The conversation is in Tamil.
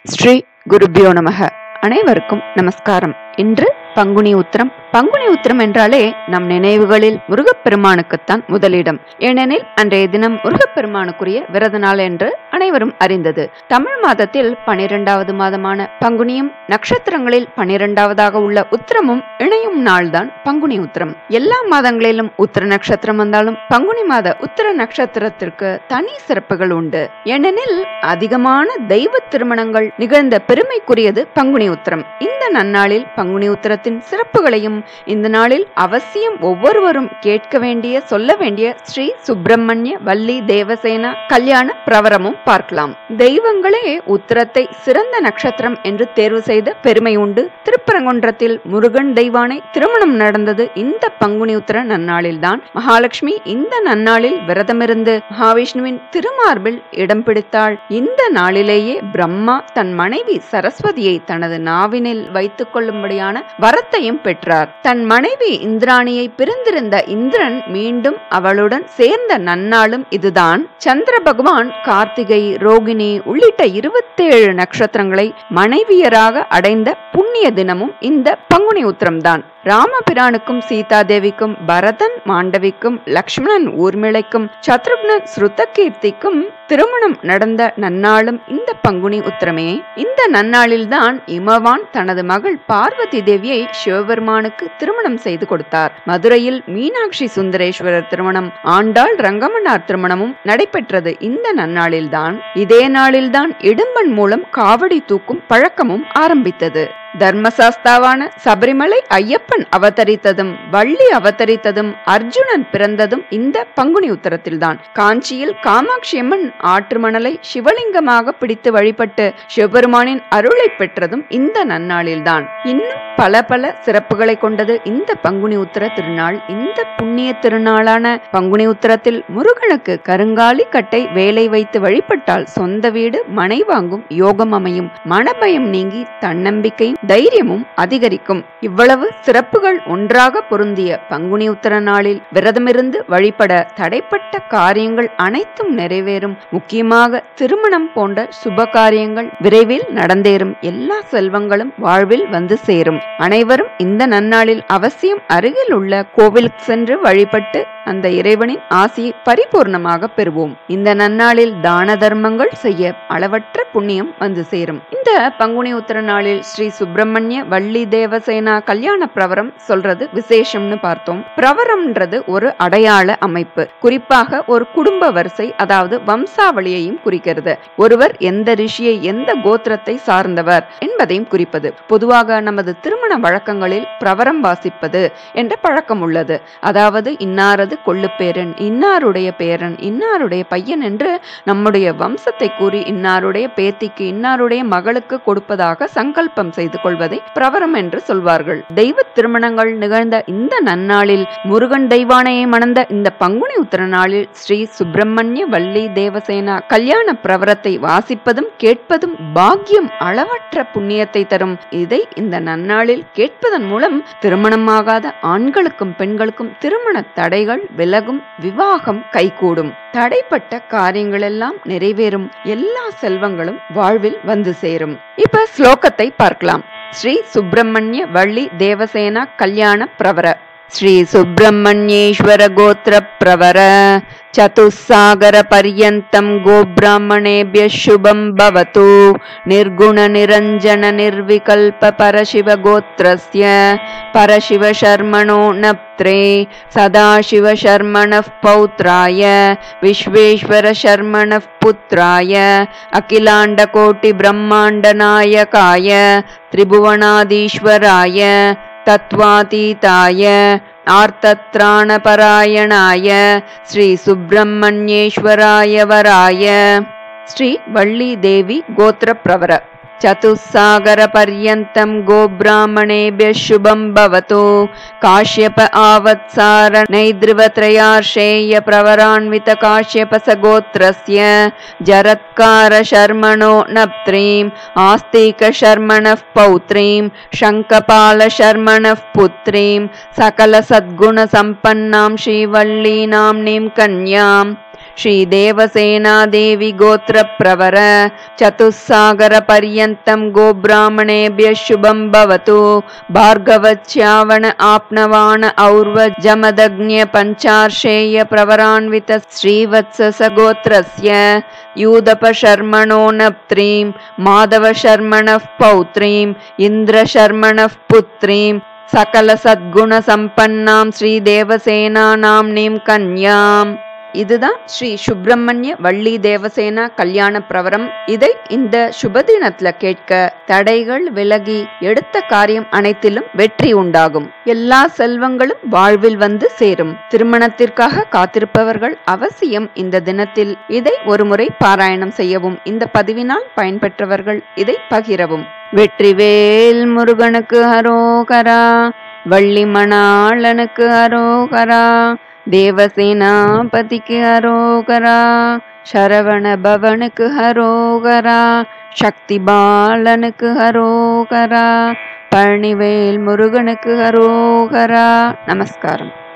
ஸ்ரீ குருபியோ நமக அனைவருக்கும் நமஸ்காரம் இன்று பங்குனி உத்திரம் பங்குனி உத்திரம் என்றாலே நம் நினைவுகளில் முருகப்பெருமானுக்குத்தான் முதலிடம் ஏனெனில் அன்றைய தினம் முருகப்பெருமானுக்குரிய விரத நாள் என்று அனைவரும் அறிந்தது தமிழ் மாதத்தில் பனிரெண்டாவது மாதமான பங்குனியும் நட்சத்திரங்களில் பனிரெண்டாவதாக உள்ள உத்திரமும் இணையும் நாள்தான் பங்குனி உத்திரம் எல்லா மாதங்களிலும் உத்திர நட்சத்திரம் வந்தாலும் பங்குனி மாத உத்திர நட்சத்திரத்திற்கு தனி சிறப்புகள் உண்டு ஏனெனில் அதிகமான தெய்வ திருமணங்கள் நிகழ்ந்த பெருமைக்குரியது பங்குனி உத்திரம் இந்த நன்னாளில் பங்குனி உத்திரத்தின் சிறப்புகளையும் இந்த நாளில் அவசியம் ஒவ்வொருவரும் கேட்க வேண்டிய சொல்ல வேண்டிய ஸ்ரீ சுப்பிரமணிய வள்ளி தேவசேனா கல்யாண பிரவரமும் பார்க்கலாம் தெய்வங்களே உத்திரத்தை சிறந்த நட்சத்திரம் என்று தேர்வு செய்த பெருமை உண்டு திருப்பரங்குன்றத்தில் முருகன் தெய்வானை திருமணம் நடந்தது இந்த பங்குனி உத்திர நன்னாளில்தான் மகாலட்சுமி இந்த நன்னாளில் விரதமிருந்து மகாவிஷ்ணுவின் திருமார்பில் இடம் பிடித்தாள் இந்த நாளிலேயே பிரம்மா தன் மனைவி சரஸ்வதியை தனது நாவினில் வைத்துக் கொள்ளும்படியான வரத்தையும் பெற்றார் தன் மனைவி இந்திராணியை பிரிந்திருந்த இந்திரன் மீண்டும் அவளுடன் சேர்ந்த நன்னாளும் இதுதான் சந்திர பகவான் கார்த்திகை ரோகிணி உள்ளிட்ட இருபத்தேழு நட்சத்திரங்களை மனைவியராக அடைந்த புண்ணிய தினமும் இந்த பங்குனி உத்திரம்தான் ராமபிரானுக்கும் சீதாதேவிக்கும் பரதன் மாண்டவிக்கும் லக்ஷ்மணன் ஊர்மிளைக்கும் சத்ருக்னன் ஸ்ருதகீர்த்திக்கும் திருமணம் நடந்த நன்னாளும் இந்த பங்குனி உத்திரமே இந்த நன்னாளில்தான் இமவான் தனது மகள் பார்வதி தேவியை சிவபெருமானுக்கு திருமணம் செய்து கொடுத்தார் மதுரையில் மீனாட்சி சுந்தரேஸ்வரர் திருமணம் ஆண்டாள் ரங்கமன்னார் திருமணமும் நடைபெற்றது இந்த நன்னாளில்தான் இதே நாளில்தான் இடும்பன் மூலம் காவடி தூக்கும் பழக்கமும் ஆரம்பித்தது தர்மசாஸ்தாவான சபரிமலை ஐயப்பன் அவதரித்ததும் வள்ளி அவதரித்ததும் அர்ஜுனன் பிறந்ததும் இந்த பங்குனி உத்தரத்தில்தான் காஞ்சியில் காமாட்சியம்மன் ஆற்று மணலை சிவலிங்கமாக பிடித்து வழிபட்டு சிவபெருமானின் அருளை பெற்றதும் இந்த நன்னாளில்தான் இன்னும் பல பல சிறப்புகளை கொண்டது இந்த பங்குனி உத்திர திருநாள் இந்த புண்ணிய திருநாளான பங்குனி உத்திரத்தில் முருகனுக்கு கருங்காலி கட்டை வேலை வைத்து வழிபட்டால் சொந்த வீடு மனை வாங்கும் யோகம் அமையும் மனபயம் நீங்கி தன்னம்பிக்கையும் தைரியமும் அதிகரிக்கும் இவ்வளவு சிறப்புகள் ஒன்றாக பொருந்திய பங்குனி உத்தர நாளில் விரதமிருந்து வழிபட தடைப்பட்ட காரியங்கள் அனைத்தும் நிறைவேறும் முக்கியமாக திருமணம் போன்ற சுப காரியங்கள் விரைவில் நடந்தேறும் எல்லா செல்வங்களும் வாழ்வில் வந்து சேரும் அனைவரும் இந்த நன்னாளில் அவசியம் அருகில் உள்ள கோவிலுக்கு சென்று வழிபட்டு அந்த இறைவனின் ஆசியை பரிபூர்ணமாக பெறுவோம் இந்த நன்னாளில் தான தர்மங்கள் செய்ய அளவற்ற புண்ணியம் வந்து சேரும் இந்த பங்குனி உத்திர நாளில் ஸ்ரீ சுப்பிரமணிய வள்ளி தேவசேனா கல்யாண பிரவரம் சொல்றது விசேஷம்னு பார்த்தோம் பிரவரம்ன்றது ஒரு அடையாள அமைப்பு குறிப்பாக ஒரு குடும்ப வரிசை அதாவது வம்சாவளியையும் குறிக்கிறது ஒருவர் எந்த ரிஷியை எந்த கோத்திரத்தை சார்ந்தவர் என்பதையும் குறிப்பது பொதுவாக நமது திருமண வழக்கங்களில் பிரவரம் வாசிப்பது என்ற பழக்கம் உள்ளது அதாவது இன்னாரது கொள்ளு பேரன் இன்னாருடைய பேரன் இன்னாருடைய பையன் என்று நம்முடைய வம்சத்தை கூறி இன்னாருடைய பேத்திக்கு இன்னாருடைய மகளுக்கு கொடுப்பதாக சங்கல்பம் செய்து கொள்வதை பிரவரம் என்று சொல்வார்கள் தெய்வ திருமணங்கள் நிகழ்ந்த இந்த நன்னாளில் முருகன் தெய்வானையை மணந்த இந்த பங்குனி உத்திர நாளில் ஸ்ரீ சுப்பிரமணிய வள்ளி தேவசேனா கல்யாண பிரவரத்தை வாசிப்பதும் கேட்பதும் பாக்கியம் அளவற்ற புண்ணியத்தை தரும் இதை இந்த நன்னாளில் கேட்பதன் மூலம் திருமணமாகாத ஆண்களுக்கும் பெண்களுக்கும் திருமண தடைகள் விலகும் விவாகம் கைகூடும் தடைப்பட்ட காரியங்கள் எல்லாம் நிறைவேறும் எல்லா செல்வங்களும் வாழ்வில் வந்து சேரும் இப்ப ஸ்லோகத்தை பார்க்கலாம் ஸ்ரீ சுப்பிரமணிய வள்ளி தேவசேனா கல்யாண பிரவர श्री सुब्रह्मण्येश्वर गोत्र प्रवर चतुस्सागर पर्यन्तं गोब्राह्मणेभ्यः शुभं भवतु निर्गुण निरञ्जन निर्विकल्प परशिव गोत्रस्य परशिव शर्मणो नप्त्रे सदाशिव शर्मणः पौत्राय विश्वेश्वर शर्मणः पुत्राय अखिलाण्डकोटि ब्रह्माण्डनायकाय त्रिभुवनाधीश्वराय तत्त्वातीताय आर्तत्राणपरायणाय श्रीसुब्रह्मण्येश्वराय वराय श्री वल्लीदेवी गोत्रप्रवर चतुस्सागरपर्यन्तं गोब्राह्मणेभ्यः शुभं भवतु काश्यप आवत्सार नैद्रिवत्रयार्षेय प्रवरान्वित काश्यपसगोत्रस्य जरत्कार शर्मणो नप्त्रीम् आस्तिकशर्मणः पौत्रीं शङ्कपालशर्मणः पुत्रीं सकलसद्गुणसम्पन्नां श्रीवल्लीनाम्नीं कन्याम् ஸ்ரீ தேவசேனா தேவி கோத்திர பிரவர சதுசாகர பர்யந்தம் கோபிராமணேபிய சுபம் பவது भार्गवच्यावण आप्नवान और्व जमदग्न्य पञ्चार्षेय प्रवरान्वित श्रीवत्ससगोत्रस्य यूदपशर्मणो नप्त्रीं माधवशर्मणः पौत्रीम् इन्द्रशर्मणः पुत्रीं सकलसद्गुणसम्पन्नां श्रीदेवसेनानाम्नीं कन्याम् இதுதான் ஸ்ரீ சுப்பிரமணிய வள்ளி தேவசேனா கல்யாண பிரவரம் இதை இந்த சுபதினத்துல கேட்க தடைகள் விலகி எடுத்த காரியம் அனைத்திலும் வெற்றி உண்டாகும் எல்லா செல்வங்களும் வாழ்வில் வந்து சேரும் திருமணத்திற்காக காத்திருப்பவர்கள் அவசியம் இந்த தினத்தில் இதை ஒருமுறை பாராயணம் செய்யவும் இந்த பதிவினால் பயன்பெற்றவர்கள் இதை பகிரவும் வெற்றிவேல் முருகனுக்கு ஹரோகரா வள்ளி மணாளனுக்கு ஹரோகரா தேவசேனாபதிக்கு ஹரோகரா சரவண பவனுக்கு ஹரோகரா சக்தி பாலனுக்கு ஹரோகரா பழனிவேல் முருகனுக்கு ஹரோகரா நமஸ்காரம்